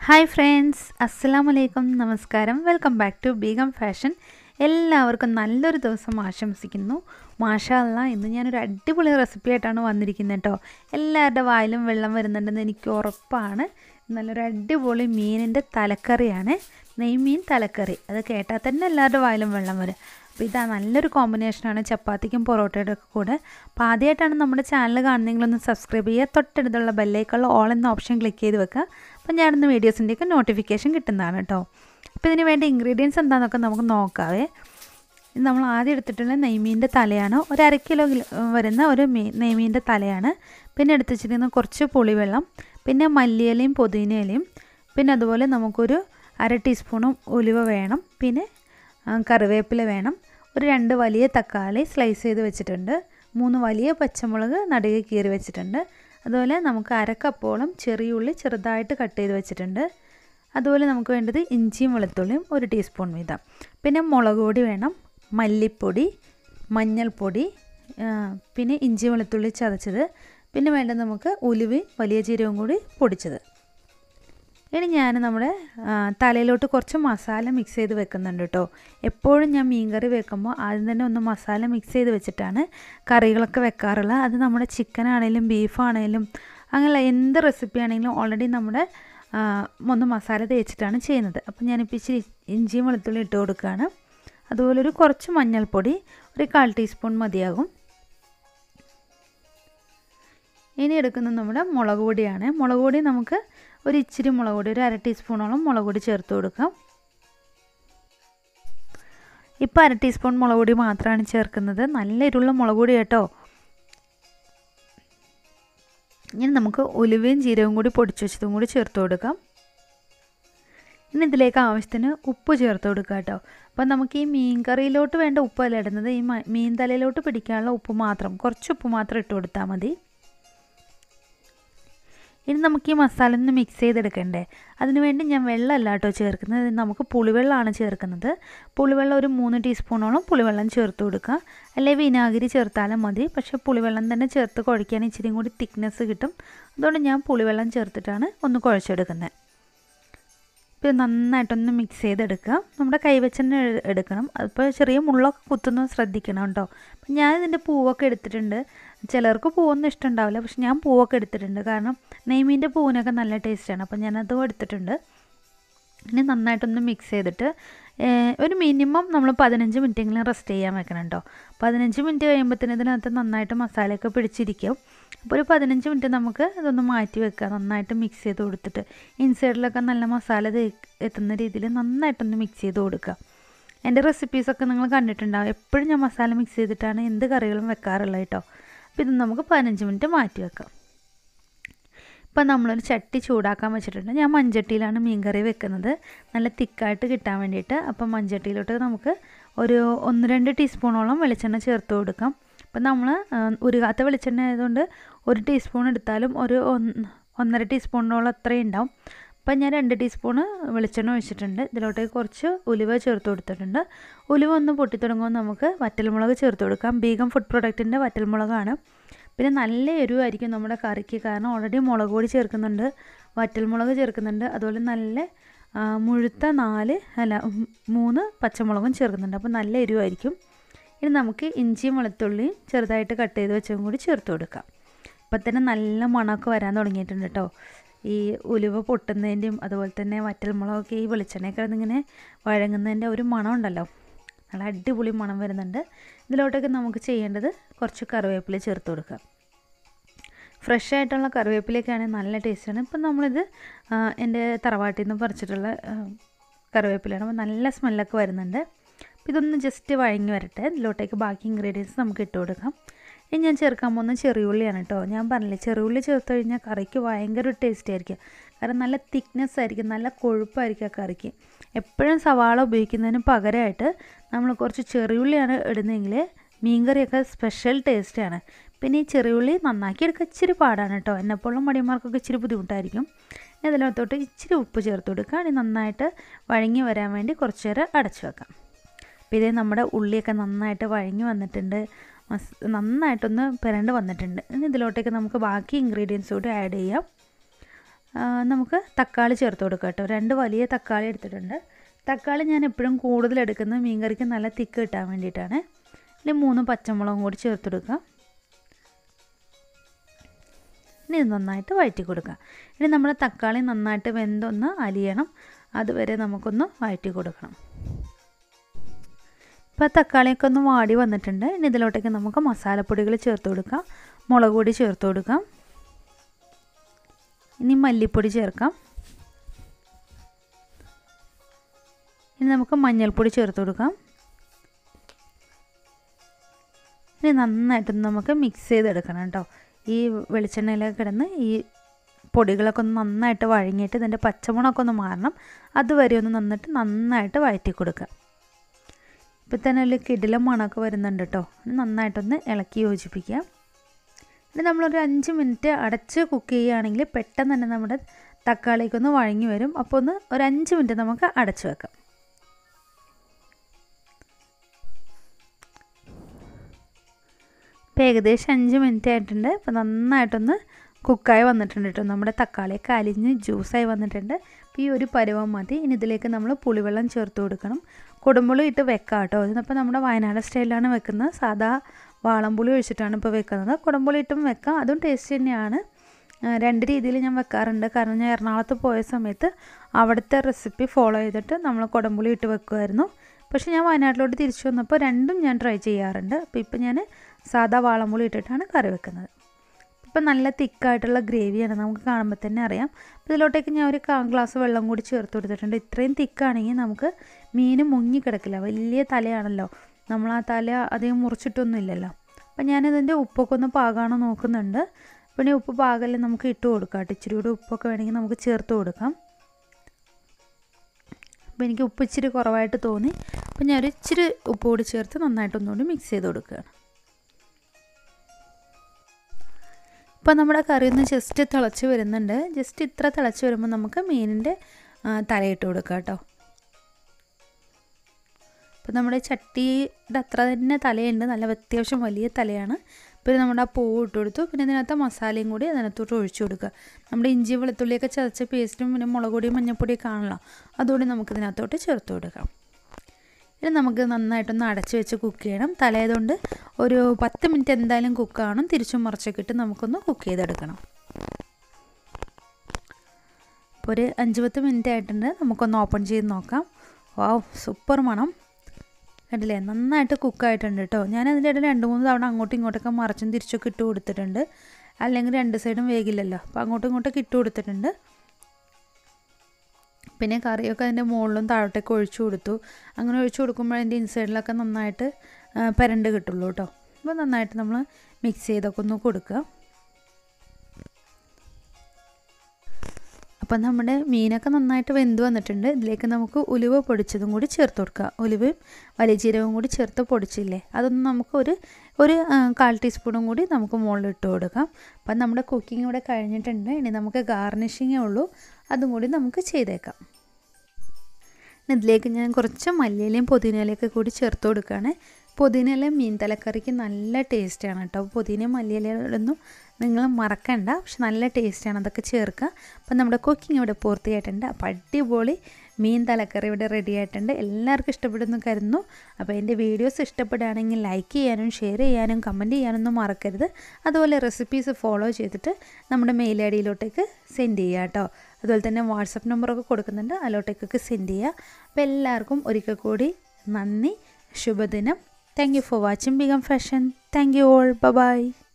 hi friends അസ്സലാമു അലൈക്കും നമസ്കാരം welcome back to Begum fashion എല്ലാവർക്കും നല്ലൊരു ദിവസം ആശംസിക്കുന്നു മാഷാ അല്ല ഇന്ന് ഞാനൊരു അടിപൊളി റെസിപ്പി ആയിട്ടാണ് വന്നിരിക്കുന്നത് കേട്ടോ എല്ലാവരുടെ വായിലും വെള്ളം വരുന്നുണ്ടെന്ന് എനിക്ക് ഉറപ്പാണ് നല്ലൊരു അടിപൊളി മീനിൻ്റെ തലക്കറിയാണ് നെയ്മീൻ തലക്കറി അത് കേട്ടാൽ തന്നെ എല്ലാവരുടെ വായിലും വെള്ളം വരും അപ്പോൾ ഇതാ നല്ലൊരു കോമ്പിനേഷനാണ് ചപ്പാത്തിക്കും പൊറോട്ടയുടെ ഒക്കെ കൂടെ അപ്പോൾ ആദ്യമായിട്ടാണ് നമ്മുടെ ചാനൽ കാണുന്നതെങ്കിലൊന്ന് സബ്സ്ക്രൈബ് ചെയ്യുക തൊട്ടടുത്തുള്ള ബെല്ലൈക്കുള്ള ഓൾ എന്ന ഓപ്ഷൻ ക്ലിക്ക് ചെയ്ത് വെക്കുക അപ്പോൾ ഞാനിന്ന് വീഡിയോസിൻ്റെയൊക്കെ നോട്ടിഫിക്കേഷൻ കിട്ടുന്നതാണ് കേട്ടോ അപ്പോൾ ഇതിന് വേണ്ട ഇൻഗ്രീഡിയൻസ് എന്താണെന്നൊക്കെ നമുക്ക് നോക്കാവേ ഇത് നമ്മൾ ആദ്യം എടുത്തിട്ടുള്ള നെയ്മീൻ്റെ തലയാണ് ഒരു അര കിലോ വരുന്ന ഒരു മീ നെയ്മീൻ്റെ തലയാണ് പിന്നെ എടുത്ത് വെച്ചിരിക്കുന്ന കുറച്ച് പുളിവെള്ളം പിന്നെ മല്ലിയിലയും പുതിനയിലയും പിന്നെ അതുപോലെ നമുക്കൊരു അര ടീസ്പൂണും ഉലുവ വേണം പിന്നെ കറിവേപ്പില വേണം ഒരു രണ്ട് വലിയ തക്കാളി സ്ലൈസ് ചെയ്ത് വെച്ചിട്ടുണ്ട് മൂന്ന് വലിയ പച്ചമുളക് നടുകെ കീറി വെച്ചിട്ടുണ്ട് അതുപോലെ നമുക്ക് അരക്കപ്പോളം ചെറിയുള്ളി ചെറുതായിട്ട് കട്ട് ചെയ്ത് വെച്ചിട്ടുണ്ട് അതുപോലെ നമുക്ക് വേണ്ടത് ഇഞ്ചിയും വെളുത്തുള്ളിയും ഒരു ടീസ്പൂൺ വീതം പിന്നെ മുളക് പൊടി വേണം മല്ലിപ്പൊടി മഞ്ഞൾപ്പൊടി പിന്നെ ഇഞ്ചി വെളുത്തുള്ളി ചതച്ചത് പിന്നെ വേണ്ടത് നമുക്ക് ഉലുവയും വലിയ ജീരകവും കൂടി പൊടിച്ചത് ഇനി ഞാൻ നമ്മുടെ തലയിലോട്ട് കുറച്ച് മസാല മിക്സ് ചെയ്ത് വെക്കുന്നുണ്ട് കേട്ടോ എപ്പോഴും ഞാൻ മീൻകറി വെക്കുമ്പോൾ ആദ്യം തന്നെ ഒന്ന് മസാല മിക്സ് ചെയ്ത് വെച്ചിട്ടാണ് കറികളൊക്കെ വെക്കാറുള്ളത് അത് നമ്മുടെ ചിക്കൻ ആണെങ്കിലും ബീഫാണെങ്കിലും അങ്ങനെ എന്ത് റെസിപ്പി ആണെങ്കിലും ഓൾറെഡി നമ്മുടെ ഒന്ന് മസാല തേച്ചിട്ടാണ് ചെയ്യുന്നത് അപ്പം ഞാനിപ്പോൾ ഇച്ചിരി ഇഞ്ചിയും വെളുത്തുള്ളി ഇട്ട് കൊടുക്കുകയാണ് അതുപോലെ ഒരു കുറച്ച് മഞ്ഞൾപ്പൊടി ഒരു കാൽ ടീസ്പൂൺ മതിയാകും ഇനി എടുക്കുന്നത് നമ്മുടെ മുളക് പൊടിയാണ് മുളക് പൊടി നമുക്ക് ഒരു ഇച്ചിരി മുളക് പൊടി ഒരു അര ടീസ്പൂണോളം മുളക് പൊടി ചേർത്ത് കൊടുക്കാം ഇപ്പോൾ അര ടീസ്പൂൺ മുളക് പൊടി മാത്രമാണ് ചേർക്കുന്നത് നല്ല എരിവുള്ള മുളക് പൊടി കേട്ടോ ഇനി നമുക്ക് ഉലുവയും ജീരകവും കൂടി പൊടിച്ചു വെച്ചതും കൂടി ചേർത്ത് കൊടുക്കാം ഇനി ഇതിലേക്ക് ആവശ്യത്തിന് ഉപ്പ് ചേർത്ത് കൊടുക്കുക കേട്ടോ അപ്പം നമുക്ക് ഈ മീൻ കറിയിലോട്ട് വേണ്ട ഉപ്പല്ല ഇടുന്നത് ഈ മീൻ തലയിലോട്ട് പിടിക്കാനുള്ള ഉപ്പ് മാത്രം കുറച്ച് ഉപ്പ് മാത്രം ഇട്ട് കൊടുത്താൽ മതി ഇനി നമുക്ക് ഈ മസാല ഒന്ന് മിക്സ് ചെയ്തെടുക്കണ്ടേ അതിന് വേണ്ടി ഞാൻ വെള്ളമല്ല കേട്ടോ ചേർക്കുന്നത് നമുക്ക് പുളിവെള്ളമാണ് ചേർക്കുന്നത് പുളിവെള്ളം ഒരു മൂന്ന് ടീസ്പൂണോളം പുളിവെള്ളം ചേർത്ത് കൊടുക്കുക അല്ലെങ്കിൽ വിനാഗിരി ചേർത്താലും മതി പക്ഷേ പുളിവെള്ളം തന്നെ ചേർത്ത് കുഴയ്ക്കാൻ ഇച്ചിരി കൂടി തിക്നെസ് കിട്ടും അതുകൊണ്ട് ഞാൻ പുളിവെള്ളം ചേർത്തിട്ടാണ് ഒന്ന് കുഴച്ചെടുക്കുന്നത് ഇപ്പോൾ നന്നായിട്ടൊന്ന് മിക്സ് ചെയ്തെടുക്കുക നമ്മുടെ കൈവച്ച് തന്നെ എടുക്കണം അതിപ്പോൾ ചെറിയ മുള്ളൊക്കെ കുത്തുന്നത് ശ്രദ്ധിക്കണം കേട്ടോ അപ്പം ഞാൻ ഇതിൻ്റെ പൂവൊക്കെ എടുത്തിട്ടുണ്ട് ചിലർക്ക് പൂവൊന്നും ഇഷ്ടമുണ്ടാവില്ല പക്ഷെ ഞാൻ പൂവൊക്കെ എടുത്തിട്ടുണ്ട് കാരണം നെയ്മീൻ്റെ പൂവിനൊക്കെ നല്ല ടേസ്റ്റാണ് അപ്പം ഞാനതും എടുത്തിട്ടുണ്ട് ഇനി നന്നായിട്ടൊന്ന് മിക്സ് ചെയ്തിട്ട് ഒരു മിനിമം നമ്മൾ പതിനഞ്ച് മിനിറ്റെങ്കിലും റെസ്റ്റ് ചെയ്യാൻ വെക്കണം കേട്ടോ പതിനഞ്ച് മിനിറ്റ് കഴിയുമ്പോഴത്തേന് ഇതിനകത്ത് നന്നായിട്ട് മസാലയൊക്കെ പിടിച്ചിരിക്കും അപ്പോൾ ഒരു പതിനഞ്ച് മിനിറ്റ് നമുക്ക് ഇതൊന്ന് മാറ്റി വെക്കുക നന്നായിട്ട് മിക്സ് ചെയ്ത് കൊടുത്തിട്ട് ഇൻസൈഡിലൊക്കെ നല്ല മസാല എത്തുന്ന രീതിയിൽ നന്നായിട്ടൊന്ന് മിക്സ് ചെയ്ത് കൊടുക്കുക എൻ്റെ റെസിപ്പീസൊക്കെ നിങ്ങൾ കണ്ടിട്ടുണ്ടാവും എപ്പോഴും ഞാൻ മസാല മിക്സ് ചെയ്തിട്ടാണ് എന്ത് കറികളും വെക്കാറുള്ളത് കേട്ടോ അപ്പോൾ ഇത് നമുക്ക് പതിനഞ്ച് മിനിറ്റ് മാറ്റി വെക്കാം ഇപ്പം നമ്മളൊരു ചട്ടി ചൂടാക്കാൻ വെച്ചിട്ടുണ്ട് ഞാൻ മൺചട്ടിയിലാണ് മീൻകറി വെക്കുന്നത് നല്ല തിക്കായിട്ട് കിട്ടാൻ വേണ്ടിയിട്ട് അപ്പം മൺചട്ടിയിലോട്ട് നമുക്ക് ഒരു ഒന്ന് രണ്ട് ടീസ്പൂണോളം വെളിച്ചെണ്ണ ചേർത്ത് കൊടുക്കാം അപ്പം നമ്മൾ ഉരുകാത്ത വെളിച്ചെണ്ണ ആയതുകൊണ്ട് ഒരു ടീസ്പൂൺ എടുത്താലും ഒരു ഒന്നര ടീസ്പൂണിനോളം അത്രയും ഉണ്ടാവും അപ്പം ഞാൻ രണ്ട് ടീസ്പൂണ് വെളിച്ചെണ്ണ ഒഴിച്ചിട്ടുണ്ട് ഇതിലോട്ടേക്ക് കുറച്ച് ഉലുവ ചേർത്ത് കൊടുത്തിട്ടുണ്ട് ഉലുവ ഒന്ന് പൊട്ടിത്തുടങ്ങുമ്പോൾ നമുക്ക് വറ്റൽമുളക് ചേർത്ത് കൊടുക്കാം ബീഗം ഫുഡ് പ്രൊഡക്റ്റിൻ്റെ വറ്റൽമുളകാണ് പിന്നെ നല്ല എരിവായിരിക്കും നമ്മുടെ കറിക്ക് കാരണം ഓൾറെഡി മുളക് പൊടി ചേർക്കുന്നുണ്ട് വറ്റൽമുളക് ചേർക്കുന്നുണ്ട് അതുപോലെ നല്ല മുഴുത്ത നാല് അല്ല മൂന്ന് പച്ചമുളകും ചേർക്കുന്നുണ്ട് അപ്പോൾ നല്ല എരിവായിരിക്കും ഇനി നമുക്ക് ഇഞ്ചിയും വെളുത്തുള്ളിയും ചെറുതായിട്ട് കട്ട് ചെയ്ത് വെച്ചതും കൂടി ചേർത്ത് കൊടുക്കാം ഇപ്പം തന്നെ നല്ല മണമൊക്കെ വരാൻ തുടങ്ങിയിട്ടുണ്ട് കേട്ടോ ഈ ഉലുവ പൊട്ടുന്നതിൻ്റെയും അതുപോലെ തന്നെ വറ്റൽമുളകൊക്കെ ഈ വെളിച്ചെണ്ണയൊക്കെ ഇങ്ങനെ വഴങ്ങുന്നതിൻ്റെ ഒരു മണം ഉണ്ടല്ലോ നല്ല അടിപൊളി മണം വരുന്നുണ്ട് ഇതിലോട്ടൊക്കെ നമുക്ക് ചെയ്യേണ്ടത് കുറച്ച് കറിവേപ്പില ചേർത്ത് കൊടുക്കുക ഫ്രഷ് ആയിട്ടുള്ള കറിവേപ്പിലയൊക്കെയാണെങ്കിൽ നല്ല ടേസ്റ്റാണ് ഇപ്പം നമ്മളിത് എൻ്റെ തറവാട്ടിൽ നിന്ന് പറിച്ചിട്ടുള്ള കറിവേപ്പിലയാണ് അപ്പോൾ നല്ല സ്മെല്ലൊക്കെ വരുന്നുണ്ട് അപ്പോൾ ഇതൊന്ന് ജസ്റ്റ് വഴങ്ങി വരട്ടെ ഇതിലോട്ടേക്ക് ബാക്കി ഇൻഗ്രീഡിയൻസ് നമുക്ക് ഇട്ട് കൊടുക്കാം ഇനി ഞാൻ ചേർക്കാൻ പോകുന്ന ചെറിയുള്ളിയാണ് കേട്ടോ ഞാൻ പറഞ്ഞില്ലേ ചെറിയുള്ളി ചേർത്ത് കഴിഞ്ഞാൽ കറിക്ക് ഭയങ്കര ഒരു ടേസ്റ്റ് ആയിരിക്കും കാരണം നല്ല തിക്നെസ് ആയിരിക്കും നല്ല കൊഴുപ്പായിരിക്കും ആ കറിക്ക് എപ്പോഴും സവാള ഉപയോഗിക്കുന്നതിന് പകരമായിട്ട് നമ്മൾ കുറച്ച് ചെറിയുള്ളിയാണ് ഇടുന്നതെങ്കിൽ മീൻകറിയൊക്കെ സ്പെഷ്യൽ ടേസ്റ്റാണ് പിന്നെ ഈ ചെറിയുള്ളി നന്നാക്കി എടുക്കുക ഇച്ചിരി പാടാണ് കേട്ടോ എന്നെപ്പോഴും മടിയന്മാർക്കൊക്കെ ഇച്ചിരി ബുദ്ധിമുട്ടായിരിക്കും ഇതിനകത്തോട്ട് ഇച്ചിരി ഉപ്പ് ചേർത്ത് കൊടുക്കുക ഇനി നന്നായിട്ട് വഴങ്ങി വരാൻ വേണ്ടി കുറച്ച് നേരം അടച്ചു വെക്കാം അപ്പോൾ ഇതേ നമ്മുടെ ഉള്ളിയൊക്കെ നന്നായിട്ട് വഴങ്ങി വന്നിട്ടുണ്ട് മസ് നന്നായിട്ടൊന്ന് പിരണ്ട് വന്നിട്ടുണ്ട് ഇനി ഇതിലോട്ടേക്ക് നമുക്ക് ബാക്കി ഇൻഗ്രീഡിയൻസ് കൂടി ആഡ് ചെയ്യാം നമുക്ക് തക്കാളി ചേർത്ത് കൊടുക്കാം കേട്ടോ രണ്ട് വലിയ തക്കാളി എടുത്തിട്ടുണ്ട് തക്കാളി ഞാൻ എപ്പോഴും കൂടുതൽ എടുക്കുന്നത് മീൻ കറിക്ക് നല്ല തിക്ക് കിട്ടാൻ വേണ്ടിയിട്ടാണ് ഇനി മൂന്ന് പച്ചമുളകും കൂടി ചേർത്ത് കൊടുക്കാം ഇനി ഇത് നന്നായിട്ട് വഴറ്റി കൊടുക്കാം ഇനി നമ്മുടെ തക്കാളി നന്നായിട്ട് വെന്തൊന്ന് അലിയണം അതുവരെ നമുക്കൊന്ന് വഴറ്റി കൊടുക്കണം ഇപ്പോൾ തക്കാളിയൊക്കെ ഒന്ന് വാടി വന്നിട്ടുണ്ട് ഇനി ഇതിലോട്ടേക്ക് നമുക്ക് മസാലപ്പൊടികൾ ചേർത്ത് കൊടുക്കാം മുളക് പൊടി ചേർത്ത് കൊടുക്കാം ഇനി മല്ലിപ്പൊടി ചേർക്കാം ഇനി നമുക്ക് മഞ്ഞൾപ്പൊടി ചേർത്ത് കൊടുക്കാം ഇനി നന്നായിട്ടൊന്ന് നമുക്ക് മിക്സ് ചെയ്തെടുക്കണം കേട്ടോ ഈ വെളിച്ചെണ്ണയിലൊക്കെ കിടന്ന് ഈ പൊടികളൊക്കെ ഒന്ന് നന്നായിട്ട് വഴങ്ങിയിട്ട് ഇതിൻ്റെ പച്ചമുളകൊക്കെ ഒന്ന് മാറണം അതുവരെ ഒന്ന് നന്നിട്ട് നന്നായിട്ട് വഴറ്റി കൊടുക്കുക ഇപ്പം തന്നെ അതിൽ കിടിലം മണമൊക്കെ വരുന്നുണ്ട് കേട്ടോ നന്നായിട്ടൊന്ന് ഇളക്കി യോജിപ്പിക്കുക ഇനി നമ്മളൊരു അഞ്ച് മിനിറ്റ് അടച്ച് കുക്ക് ചെയ്യുകയാണെങ്കിൽ പെട്ടെന്ന് തന്നെ നമ്മുടെ തക്കാളിയൊക്കെ ഒന്ന് വഴങ്ങി വരും അപ്പോൾ ഒന്ന് ഒരു അഞ്ച് മിനിറ്റ് നമുക്ക് അടച്ച് വെക്കാം ഇപ്പോൾ ഏകദേശം അഞ്ച് മിനിറ്റ് ആയിട്ടുണ്ട് ഇപ്പോൾ നന്നായിട്ടൊന്ന് കുക്കായി വന്നിട്ടുണ്ട് കേട്ടോ നമ്മുടെ തക്കാളിയൊക്കെ അലിഞ്ഞ് ജ്യൂസായി വന്നിട്ടുണ്ട് അപ്പോൾ ഈ ഒരു പരുവം മതി ഇനി ഇതിലേക്ക് നമ്മൾ പുളിവെള്ളം ചേർത്ത് കൊടുക്കണം കൊടുമ്പുളി ഇട്ട് വെക്കാം കേട്ടോ ഇതിപ്പോൾ നമ്മുടെ വയനാട് സ്റ്റൈലിലാണ് വെക്കുന്നത് സാധാ വാളംപുളി ഒഴിച്ചിട്ടാണ് ഇപ്പോൾ വെക്കുന്നത് കുടംപുളി ഇട്ടും വെക്കാം അതും ടേസ്റ്റ് തന്നെയാണ് രണ്ട് രീതിയിൽ ഞാൻ വെക്കാറുണ്ട് കാരണം ഞാൻ എറണാകുളത്ത് പോയ സമയത്ത് അവിടുത്തെ റെസിപ്പി ഫോളോ ചെയ്തിട്ട് നമ്മൾ കുടംപുളി ഇട്ട് വെക്കുമായിരുന്നു പക്ഷേ ഞാൻ വയനാട്ടിലോട്ട് തിരിച്ചു വന്നപ്പോൾ രണ്ടും ഞാൻ ട്രൈ ചെയ്യാറുണ്ട് അപ്പോൾ ഇപ്പം ഞാൻ സാധാ വാളംപുളി ഇട്ടിട്ടാണ് കറി വെക്കുന്നത് ഇപ്പം നല്ല തിക്കായിട്ടുള്ള ഗ്രേവിയാണ് നമുക്ക് കാണുമ്പോൾ തന്നെ അറിയാം അപ്പോൾ ഇതിലോട്ടേക്ക് ഞാൻ ഒരു കാ ഗ്ലാസ് വെള്ളം കൂടി ചേർത്ത് കൊടുത്തിട്ടുണ്ട് ഇത്രയും തിക്കാണെങ്കിൽ നമുക്ക് മീൻ മുങ്ങി കിടക്കില്ല വലിയ തലയാണല്ലോ നമ്മൾ ആ തല അധികം മുറിച്ചിട്ടൊന്നും ഇല്ലല്ലോ അപ്പം ഞാനിതിൻ്റെ ഉപ്പൊക്കെ ഒന്ന് പാകാണോ നോക്കുന്നുണ്ട് പിന്നെ ഉപ്പ് പാകല്ലേ നമുക്ക് ഇട്ട് കൊടുക്കാം കേട്ടോ ഇച്ചിരി കൂടി ഉപ്പൊക്കെ വേണമെങ്കിൽ നമുക്ക് ചേർത്ത് കൊടുക്കാം അപ്പോൾ എനിക്ക് ഉപ്പ് ഇച്ചിരി കുറവായിട്ട് തോന്നി അപ്പോൾ ഞാനൊരു ഇച്ചിരി ഉപ്പ് കൂടി ചേർത്ത് നന്നായിട്ടൊന്നുകൂടി മിക്സ് ചെയ്ത് കൊടുക്കുകയാണ് ഇപ്പോൾ നമ്മുടെ കറി ഒന്ന് ജസ്റ്റ് തിളച്ച് വരുന്നുണ്ട് ജസ്റ്റ് ഇത്ര തിളച്ച് വരുമ്പോൾ നമുക്ക് മീനിൻ്റെ തലയിട്ട് കൊടുക്കാം കേട്ടോ ഇപ്പോൾ നമ്മുടെ ചട്ടിയുടെ അത്ര തന്നെ തലയുണ്ട് നല്ല അത്യാവശ്യം വലിയ തലയാണ് പിന്നെ നമ്മുടെ ആ പൂവ് ഇട്ട് കൊടുത്തു പിന്നെ ഇതിനകത്ത് മസാലയും കൂടി അതിനകത്തോട്ട് ഒഴിച്ചു കൊടുക്കുക നമ്മുടെ ഇഞ്ചി വെളുത്തുള്ളിയൊക്കെ ചതച്ച പേസ്റ്റും പിന്നെ മുളക് പൊടിയും മഞ്ഞൾപ്പൊടിയൊക്കെ ആണല്ലോ അതുകൂടി നമുക്ക് ഇതിനകത്തോട്ട് ചേർത്ത് കൊടുക്കാം ഇനി നമുക്ക് നന്നായിട്ടൊന്ന് അടച്ച് വെച്ച് കുക്ക് ചെയ്യണം തലേതുകൊണ്ട് ഒരു പത്ത് മിനിറ്റ് എന്തായാലും കുക്ക് ആവണം തിരിച്ചും മറിച്ചൊക്കെ ഇട്ട് നമുക്കൊന്ന് കുക്ക് ചെയ്തെടുക്കണം ഇപ്പോൾ ഒരു അഞ്ച് പത്ത് മിനിറ്റ് ആയിട്ടുണ്ട് നമുക്കൊന്ന് ഓപ്പൺ ചെയ്ത് നോക്കാം വാവ് സൂപ്പർ മണം കണ്ടില്ലേ നന്നായിട്ട് കുക്കായിട്ടുണ്ട് കേട്ടോ ഞാൻ അതിൻ്റെ ഇടയിൽ രണ്ട് മൂന്ന് തവണ അങ്ങോട്ടും ഇങ്ങോട്ടൊക്കെ മറിച്ചും തിരിച്ചൊക്കെ ഇട്ട് കൊടുത്തിട്ടുണ്ട് അല്ലെങ്കിൽ രണ്ട് സൈഡും വേഗില്ലല്ലോ അപ്പോൾ അങ്ങോട്ടും ഇങ്ങോട്ടൊക്കെ ഇട്ട് കൊടുത്തിട്ടുണ്ട് പിന്നെ കറിയൊക്കെ അതിൻ്റെ മുകളിലും താഴോട്ടേക്ക് ഒഴിച്ചു കൊടുത്തു അങ്ങനെ ഒഴിച്ചു കൊടുക്കുമ്പോൾ അതിൻ്റെ ഇൻസൈഡിലൊക്കെ നന്നായിട്ട് പരണ്ട് കിട്ടുള്ളൂ കേട്ടോ അപ്പോൾ നന്നായിട്ട് നമ്മൾ മിക്സ് ചെയ്തൊക്കെ ഒന്ന് കൊടുക്കുക അപ്പം നമ്മുടെ മീനൊക്കെ നന്നായിട്ട് വെന്ത് വന്നിട്ടുണ്ട് ഇതിലേക്ക് നമുക്ക് ഉലുവ പൊടിച്ചതും കൂടി ചേർത്ത് കൊടുക്കുക ഉലുവയും വലിയ ജീരകവും കൂടി ചേർത്ത് പൊടിച്ചില്ലേ അതൊന്ന് നമുക്ക് ഒരു ഒരു കാൽ ടീസ്പൂണും കൂടി നമുക്ക് മുകളിൽ ഇട്ട് കൊടുക്കാം അപ്പം നമ്മുടെ കുക്കിംഗ് ഇവിടെ കഴിഞ്ഞിട്ടുണ്ട് ഇനി നമുക്ക് ഗാർണിഷിങ്ങേ ഉള്ളൂ അതും കൂടി നമുക്ക് ചെയ്തേക്കാം ഇതിലേക്ക് ഞാൻ കുറച്ച് മല്ലിയിലയും പുതിനയിലയൊക്കെ കൂടി ചേർത്ത് കൊടുക്കുകയാണ് പുതിനയില മീൻ തലക്കറിക്ക് നല്ല ടേസ്റ്റാണ് കേട്ടോ പുതിനയും മല്ലിയിലൊന്നും നിങ്ങൾ മറക്കണ്ട പക്ഷെ നല്ല ടേസ്റ്റാണ് അതൊക്കെ ചേർക്കുക അപ്പം നമ്മുടെ കുക്കിംഗ് ഇവിടെ പൂർത്തിയായിട്ടുണ്ട് അപ്പോൾ അടിപൊളി മീൻ തലക്കറി ഇവിടെ റെഡി ആയിട്ടുണ്ട് എല്ലാവർക്കും ഇഷ്ടപ്പെടുന്നു കരുതുന്നു അപ്പോൾ എൻ്റെ വീഡിയോസ് ഇഷ്ടപ്പെടുകയാണെങ്കിൽ ലൈക്ക് ചെയ്യാനും ഷെയർ ചെയ്യാനും കമൻറ്റ് ചെയ്യാനൊന്നും മറക്കരുത് അതുപോലെ റെസിപ്പീസ് ഫോളോ ചെയ്തിട്ട് നമ്മുടെ മെയിൽ ഐ ഡിയിലോട്ടേക്ക് സെൻഡ് ചെയ്യുക കേട്ടോ അതുപോലെ തന്നെ വാട്സപ്പ് നമ്പറൊക്കെ കൊടുക്കുന്നുണ്ട് അതിലോട്ടേക്കൊക്കെ സെൻഡ് ചെയ്യുക അപ്പോൾ എല്ലാവർക്കും ഒരിക്കൽ കൂടി നന്ദി ശുഭദിനം thank you for watching Begum fashion thank you all by